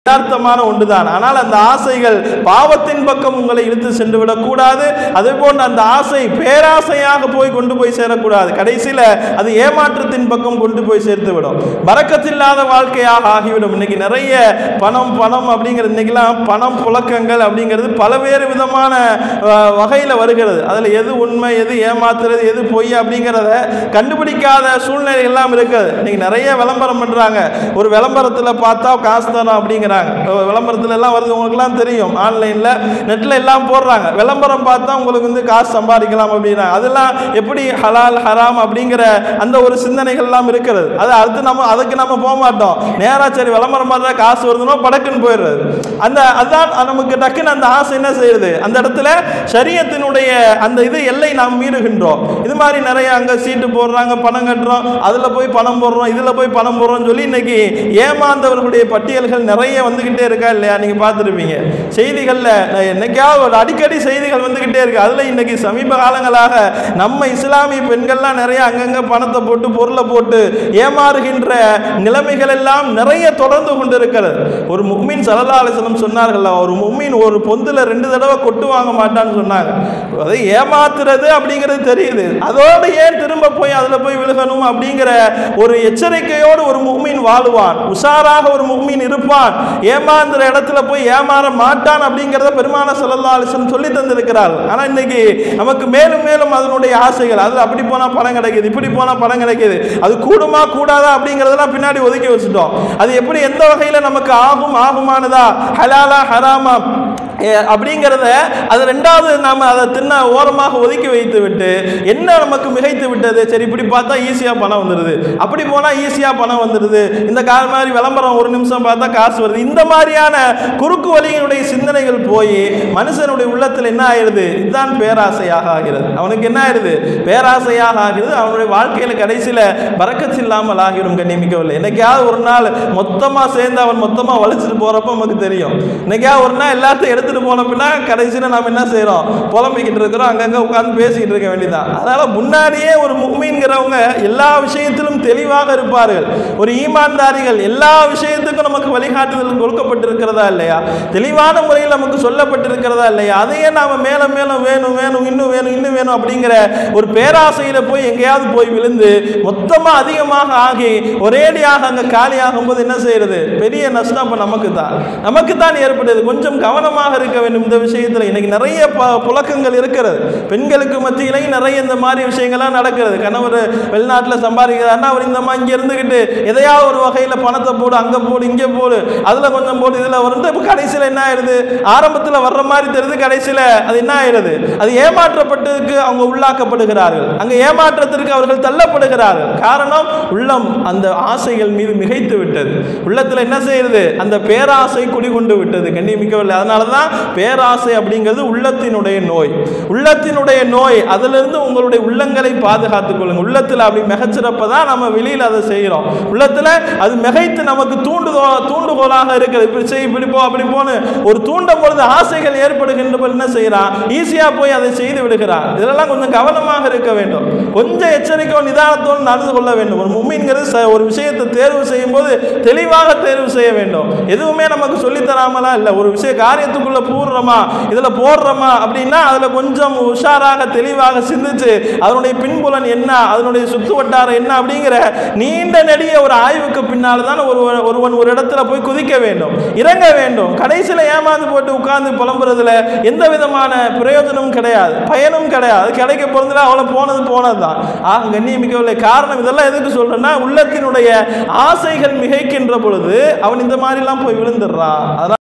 யதார்த்தமான ஒன்றுதான் ஆனால் அந்த ஆசைகள் பாவத்தின் பக்கம் உங்களை இழுத்து சென்று விடக்கூடாது அதே போன்று அந்த ஆசை பேராசையாக போய் கொண்டு போய் சேரக்கூடாது கடைசியில் அது ஏமாற்றத்தின் பக்கம் கொண்டு போய் சேர்த்து விடும் பறக்கத்தில்லாத வாழ்க்கையாக ஆகிவிடும் இன்னைக்கு நிறைய பணம் பணம் அப்படிங்கிறது இன்னைக்கெல்லாம் பணம் புழக்கங்கள் அப்படிங்கிறது பலவேறு விதமான வகையில் வருகிறது அதில் எது உண்மை எது ஏமாத்துறது எது பொய் அப்படிங்கிறத கண்டுபிடிக்காத சூழ்நிலை எல்லாம் இருக்குது இன்னைக்கு நிறைய விளம்பரம் பண்ணுறாங்க ஒரு விளம்பரத்தில் பார்த்தா காசு தரோம் அப்படிங்கிறாங்க விளம்பரத்துல எல்லாம் வருது உங்களுக்குலாம் தெரியும் ஆன்லைனில் நெட்டில் எல்லாம் போடுறாங்க விளம்பரம் பார்த்தா உங்களுக்கு வந்து காசு சம்பாதிக்கலாம் அப்படின்னாங்க அதெல்லாம் எப்படி ஹலால் ஹராம் அப்படிங்கிற அந்த ஒரு சிந்தனைகள் எல்லாம் இருக்கிறது அது அடுத்து நம்ம அதுக்கு நம்ம போக மாட்டோம் நேரா சரி விளம்பரம் பார்த்தா காசு வருதுனோ படக்குன்னு போயிடுறது அந்த அதான் நமக்கு டக்குன்னு அந்த ஆசை என்ன செய்யுது அந்த இடத்துல சரியத்தினுடைய அந்த இது எல்லை நாம் மீறுகின்றோம் இது மாதிரி நிறைய அங்கே சீட்டு போடுறாங்க பணம் கட்டுறோம் அதில் போய் பணம் போடுறோம் இதில் போய் பணம் போடுறோம்னு சொல்லி இன்னைக்கு ஏமாந்தவர்களுடைய பட்டியல்கள் நிறைய வந்துக்கிட்டே இருக்கா இல்லையா நீங்கள் பார்த்துருப்பீங்க செய்திகளில் என்னைக்காவது ஒரு அடிக்கடி செய்திகள் வந்துக்கிட்டே இருக்கு அதில் இன்னைக்கு சமீப காலங்களாக நம்ம இஸ்லாமிய பெண்கள்லாம் நிறைய அங்கங்கே பணத்தை போட்டு பொருளை போட்டு ஏமாறுகின்ற நிலைமைகள் எல்லாம் நிறைய தொடர்ந்து கொண்டு இருக்கிறது ஒரு முக்மீன் சல்லா அலிஸ்லம் சொன்னார்கள் ஒரு முக்மீன் ஒரு பொந்துல ரெண்டு தடவை கொட்டு வாங்க மாட்டான்னு சொன்னாங்க அதை ஏமாத்துறது அப்படிங்கிறது தெரியுது அதோடு ஏன் திரும்ப போய் அதில் போய் விழுகணும் அப்படிங்கிற ஒரு எச்சரிக்கையோடு ஒரு முக்மீன் வாழுவான் உஷாராக ஒரு முக்மீன் இருப்பான் ஏமாந்துற இடத்துல போய் ஏமாற மாட்டான் அப்படிங்கிறத பெருமான சல்லா அலிஸ்லம் சொல்லி தந்திருக்கிறார் ஆனால் இன்னைக்கு நமக்கு மேலும் மேலும் அதனுடைய ஆசைகள் அது அப்படி போனால் பணம் கிடைக்குது இப்படி போனால் பணம் கிடைக்குது அது கூடுமா கூடாதா அப்படிங்கிறதெல்லாம் பின்னாடி ஒதுக்கி வச்சுட்டோம் அது எப்படி எந்த வகையில் நமக்கு ஆகும் ஆகுமானதா ஹலாலா ஹராமா ஏ, அப்படிங்கிறத அது ரெண்டாவது நாம் அதை தின்ன ஓரமாக ஒதுக்கி வைத்து விட்டு என்ன நமக்கு மிகைத்து விட்டது சரி இப்படி பார்த்தா ஈஸியாக பணம் வந்துடுது அப்படி போனால் ஈஸியாக பணம் வந்துடுது இந்த கால் மாதிரி விளம்பரம் ஒரு நிமிஷம் பார்த்தா காசு வருது இந்த மாதிரியான குறுக்கு வழியினுடைய சிந்தனைகள் போய் மனுஷனுடைய உள்ளத்தில் என்ன ஆயிடுது இதுதான் பேராசையாக ஆகிறது அவனுக்கு என்ன ஆயிடுது பேராசையாக ஆகிறது அவனுடைய வாழ்க்கையில் கடைசியில் பறக்கத்து இல்லாமல் ஆகிடும் கண்ணிமிக்கவில்லை என்னைக்காவது ஒரு நாள் மொத்தமாக சேர்ந்து அவன் மொத்தமாக வலிச்சுட்டு போகிறப்ப நமக்கு தெரியும் என்னைக்காவது ஒரு நாள் எல்லாத்தையும் எடுத்துட்டு போன பின்னா கடைசியில் நாம் என்ன செய்கிறோம் புலம்பிக்கிட்டு இருக்கிறோம் அங்கங்கே உட்காந்து பேசிக்கிட்டு இருக்க வேண்டியதான் அதனால் முன்னாடியே ஒரு முக்மீன்கிறவங்க எல்லா விஷயத்திலும் தெளிவாக இருப்பார்கள் ஒரு ஈமான்தாரிகள் எல்லா விஷயத்துக்கும் நமக்கு வழிகாட்டுதல் கொடுக்கப்பட்டிருக்கிறதா இல்லையா தெளிவான முறையில் நமக்கு சொல்லப்பட்டிருக்கிறதா இல்லையா அதையே நாம் மேல மேலும் வேணும் வேணும் இன்னும் வேணும் இன்னும் வேணும் அப்படிங்கிற ஒரு பேராசையில் போய் எங்கேயாவது போய் விழுந்து மொத்தமாக அதிகமாக ஆகி ஒரேடியாக அங்கே காலியாகும் போது என்ன செய்யறது பெரிய நஷ்டம் அப்போ நமக்கு தான் நமக்கு தான் ஏற்படுது கொஞ்சம் கவனமாக இருக்க வேண்டும் இந்த விஷயத்தில் இன்னைக்கு நிறைய ப புழக்கங்கள் இருக்கிறது பெண்களுக்கு மத்தியிலையும் நிறைய இந்த மாதிரி விஷயங்கள்லாம் நடக்கிறது கணவர் வெளிநாட்டில் சம்பாதிக்கிறாருன்னா அவர் இந்த மாதிரி இங்கே இருந்துக்கிட்டு எதையாவது ஒரு வகையில் பணத்தை போடு அங்கே போடு இங்கே போடு அதில் கொஞ்சம் போடு இதில் வந்து இப்போ கடைசியில் என்ன ஆயிடுது ஆரம்பத்தில் வர்ற மாதிரி தெரியுது கடைசியில் அது என்ன ஆயிடுது அது ஏமாற்றப்பட்டதுக்கு அவங்க உள்ளாக்கப்படுகிறார்கள் அங்கே ஏமாற்றத்திற்கு அவர்கள் தள்ளப்படுகிறார்கள் காரணம் உள்ளம் அந்த ஆசைகள் மீது மிகைத்து விட்டது உள்ளத்தில் என்ன செய்யுது அந்த பேராசை குடிகொண்டு விட்டது கண்ணியமிக்கவில்லை அதனால தான் பேராசை அப்படிங்கிறது உள்ளத்தினுடைய நோய் உள்ளத்தினுடைய நோய் அதிலிருந்து உங்களுடைய உள்ளங்களை பாதுகாத்துக் கொள்ளுங்க உள்ளத்தில் அப்படி மிகச்சிறப்ப தான் நம்ம வெளியில் அதை செய்கிறோம் உள்ளத்தில் அது மிகைத்து நமக்கு தூண்டுகோ தூண்டுகோலாக இருக்கிறது இப்படி செய் இப்படி போ அப்படி போன்னு ஒரு தூண்டும் பொழுது ஆசைகள் ஏற்படுகின்ற பொழுது என்ன செய்கிறான் ஈஸியாக போய் அதை செய்து விடுகிறான் இதெல்லாம் கொஞ்சம் கவனமாக இருக்க வேண்டும் கொஞ்சம் எச்சரிக்கையும் நிதானத்தோடு நடந்து கொள்ள வேண்டும் ஒரு மும்மின்கிறது ச- ஒரு விஷயத்தை தேர்வு செய்யும் போது தெளிவாக தேர்வு செய்ய வேண்டும் எதுவுமே நமக்கு சொல்லித் தராமலாம் இல்லை ஒரு விஷய காரியத்துக்குள்ள பூர்றோமா இதில் போடுறோமா அப்படின்னா அதில் கொஞ்சம் உஷாராக தெளிவாக சிந்திச்சு அதனுடைய பின்புலன் என்ன அதனுடைய சுத்து வட்டாரம் என்ன அப்படிங்கிற நீண்ட நெடிய ஒரு ஆய்வுக்கு பின்னால் தான் ஒரு ஒருவன் ஒரு இடத்துல போய் குதிக்க வேண்டும் இறங்க வேண்டும் கடைசியில் ஏமாந்து போட்டு உட்கார்ந்து புலம்புறதுல எந்த விதமான பிரயோஜனமும் கிடையாது பயனும் கிடையாது அது கிடைக்க பிறந்தல அவளை போனது போனது தான் ஆக கண்ணியமிக்கவில்லை காரணம் இதெல்லாம் எதுக்கு சொல்றேன்னா உள்ளத்தினுடைய ஆசைகள் மிகைக்கின்ற பொழுது அவன் இந்த மாதிரிலாம் போய் விழுந்துடுறான் அதனால